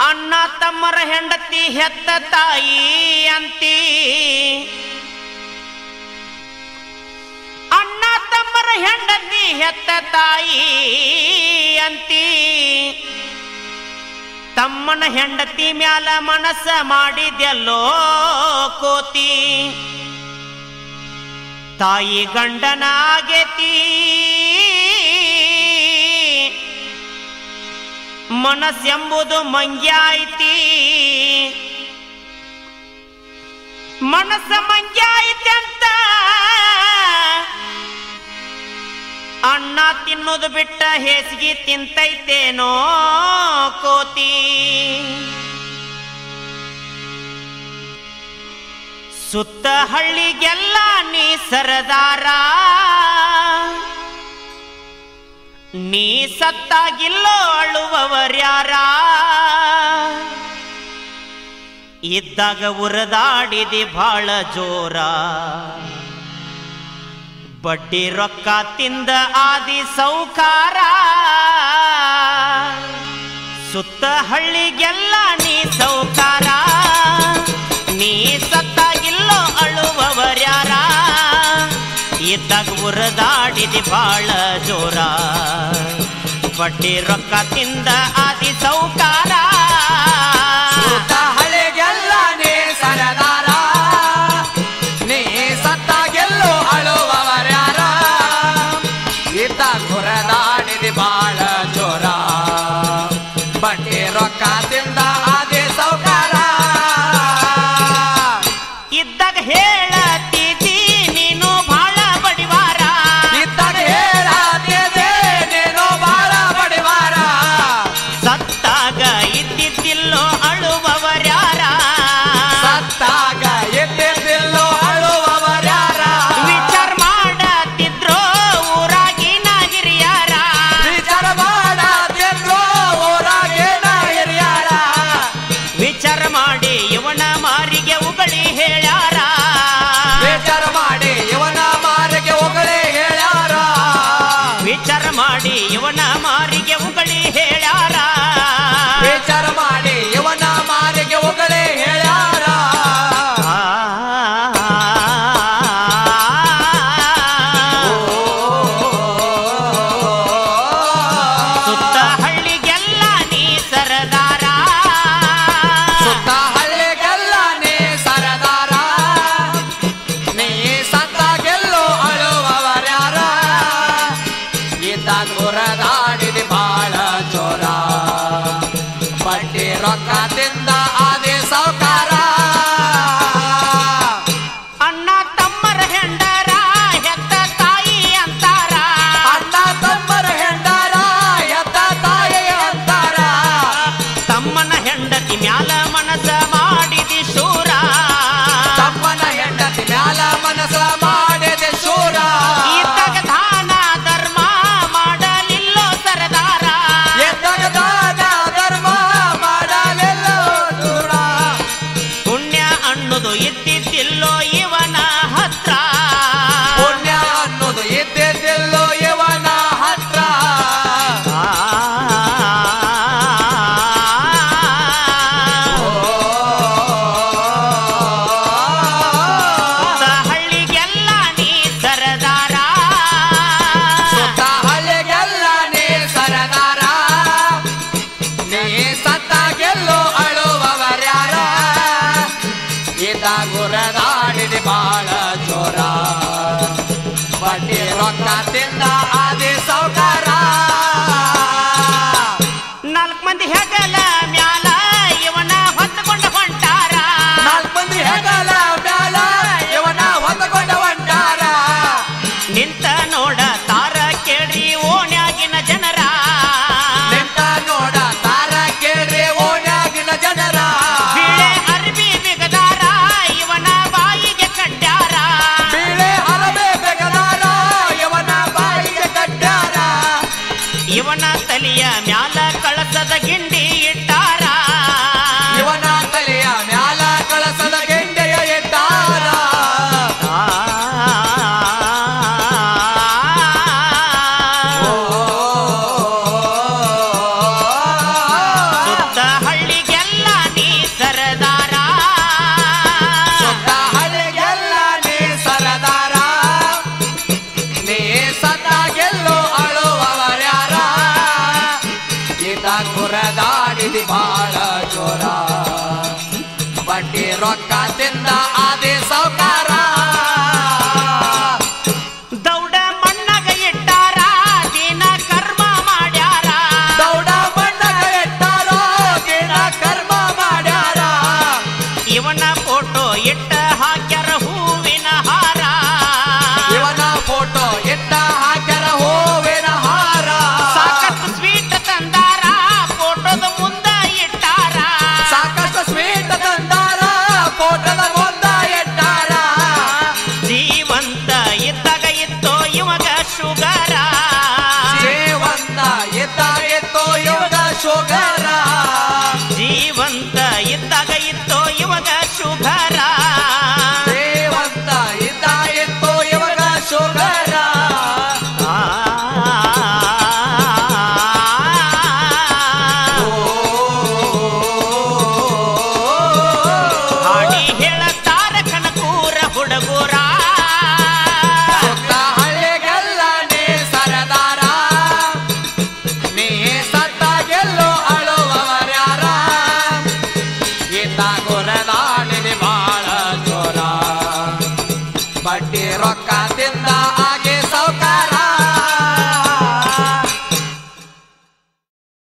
ಅಣ್ಣ ತಮ್ಮರ ಹೆಂಡತಿ ಹೆತ್ತ ತಾಯಿ ಅಂತಿ ಅಣ್ಣ ತಮ್ಮರ ಹೆಂಡತಿ ಹೆತ್ತ ತಾಯಿ ಅಂತಿ ತಮ್ಮನ ಹೆಂಡತಿ ಮ್ಯಾಲ ಮನಸ್ಸ ಮಾಡಿದೆಲ್ಲೋ ಕೋತಿ ತಾಯಿ ಗಂಡನ ಆಗೇತಿ ಮನಸ್ಸೆಂಬುದು ಮಂಗ್ಯ ಐತಿ ಮನಸ್ಸ ಮಂಗ್ಯ ಐತಿ ಅಂತ ಅಣ್ಣ ತಿನ್ನೋದು ಬಿಟ್ಟ ಹೇಸಿಗೆ ತಿಂತೈತೇನೋ ಕೋತಿ ಸುತ್ತ ಹಳ್ಳಿಗೆಲ್ಲ ನೀ ಸರದಾರ ನೀ ಸತ್ತಾಗಿಲ್ಲೋ ಅಳುವವರ್ಯಾರ ಇದ್ದಾಗ ಉರದಾಡಿದಿ ಬಾಳ ಜೋರ ಬಡ್ಡಿ ರೊಕ್ಕ ತಿಂದ ಆದಿ ಸೌಕಾರ ಸುತ್ತ ಹಳ್ಳಿಗೆಲ್ಲ ನೀ ಸೌಕಾರ ನೀ ಸತ್ತಾಗಿಲ್ಲೋ ಅಳುವವರ್ಯಾರ ಇದ್ದಾಗ ಉರದಾಡಿದಿ ಬಾಳ ಜೋರ ಬಡ್ಡಿ ರೊಕ್ಕ ತಿಂದ ಆದಿ ಸೌಕಾರ ಸುತ್ತ ಹಳೆಗೆಲ್ಲ ನೀ ಸರದಾರ ನೀ ಸತ್ತಾಗೆಲ್ಲೋ ಅಳುವವರ್ಯಾರ ಇದ್ದ ಕುರದಾಡಿದಿ ಬಾಳ ಜೋರ ಬಡ್ಡಿ ರೊಕ್ಕ ತಿಂದ ಆದಿ ಸೌಕಾರ ಇದ್ದಾಗ ಹೇಳತ್ತಿದ್ದಿ ನೀನು ಬಾಳ ಬಡಿವಾರ ಇದ್ದಾಗ ಹೇಳಾತಿದೆ ನೀನು ಬಾಳ ಬಡಿವಾರ ಸತ್ತಾಗ ಇದ್ದಿದ್ದಿಲ್ಲೋ ಅಳುವವರ್ಯಾರ ಸತ್ತಾಗ ಎದ್ದಿದ್ದಿಲ್ಲೋ ಅಳುವವರ್ಯಾರ ವಿಚಾರ ಮಾಡತ್ತಿದ್ರೋ ಊರಾಗಿನ ಹಿರಿಯಾರ ವಿಚಾರ ಮಾಡದಿದ್ರು ಊರಾಗೇನ ಹಿರಿಯಾರ ವಿಚಾರ ಮಾಡಿ ಇವನ ಮಾರಿಗೆ ಉಗಳಿ ಹೇಳ್ಯಾರ ವಿಚಾರ ಮಾಡಿ ಇವನ ಮಾರಿಗೆ ಹೊಗಳಿ ಹೇಳ್ಯಾರ ವಿಚಾರ ಮಾಡಿ ಇವನ ಮಾರಿಗೆ ಉಗಳಿ ಹೇಳ್ಯಾರ ವಿಚಾರ ಮಾಡಿ ಇವನ ಮಾರಿಗೆ ಹೊಗಳಿ ಹೇಳ್ಯಾರ ಸುತ್ತ ಹಳ್ಳಿಗೆಲ್ಲ ನೀ ಸರದಾರ ಸುತ್ತ ಹಳ್ಳಿಗೆಲ್ಲ ನೀ ಸರದಾರ ನೀ ಸತ್ತಾಗೆಲ್ಲೋ ಅಳುವವರ್ಯಾರ ಇದ್ದ ಗುರದಾಡಿದಿ ಬಾಳ ಜೋರ ಬಡ್ಡಿ ರೊಕ್ಕ ತಿಂದ ಆದಿ ಸೌಕಾರ ಅಣ್ಣ ತಮ್ಮರ ಹೆಂಡರ ಹೆತ್ತ ತಾಯಿ ಅಂತಾರ ಅಣ್ಣ ತಮ್ಮರ ಹೆಂಡರ ಎದ್ದ ತಾಯಿ ಅಂತಾರ ತಮ್ಮನ ಹೆಂಡತಿ ಮ್ಯಾಲ ಮನಸ ಮಾಡಿದಿ ಶೂರ ತಮ್ಮನ ಹೆಂಡತಿ ಮ್ಯಾಲ ಮನಸ ಮಾಡಿದೆ ಶೂರ ಇದ್ದಾಗ ದಾನ ಧರ್ಮ ಮಾಡಲಿಲ್ಲೋ ಸರದಾರ ಎದ್ದಾಗ ದಾನ ಧರ್ಮ ಮಾಡಲಿಲ್ಲ ದೂರ ಪುಣ್ಯ ಅನ್ನೋದು ಇದ್ದಿದ್ದಿಲ್ಲೋ ಇವನ ಹತ್ರ ಪುಣ್ಯ ಅನ್ನೋದು ಇದ್ದಿದ್ದಿಲ್ಲೋ ಇವನ ಹತ್ರ ಸುತ್ತ ಹಳ್ಳಿಗೆಲ್ಲ ನೀ ಸರದಾರ ಸುತ್ತ ಹಳ್ಳಿಗೆಲ್ಲ ನೀ ಸರದಾರ ನೀ ಸತ್ತಾಗೆಲ್ಲೋ ಅಳುವವರ್ಯಾರ ಇದ್ದ ಗುರದಾಡಿದಿ ಬಾಳ ಜೋರ ಬಡ್ಡಿ ರೊಕ್ಕ ತಿಂದ ಆದಿ ಸೌಕಾರ ನಾಲ್ಕು ಮಂದಿ ಹೆಗಲ ಮ್ಯಾಲ ಇವನ ಹೊತ್ತುಕೊಂಡು ಹೊಂಟಾರ ನಾಲ್ಕು ಮಂದಿ ಹೆಗಲ ಮ್ಯಾಲ ಇವನ ಹೊಂದಕೊಂಡ ಹೊಂಟಾರ ನಿಂತ ನೋಡ ತಾರ ಕೇಳ್ರಿ ಓಣ್ಯಾಗಿನ ಜನರ ನಿಂತ ನೋಡ ತಾರ ಕೇಳ್ರಿ ಮಾಡಿದಿ ಬಾಳ ಜೋರ ಬಡ್ಡಿ ರೊಕ್ಕ ತಿನ್ನ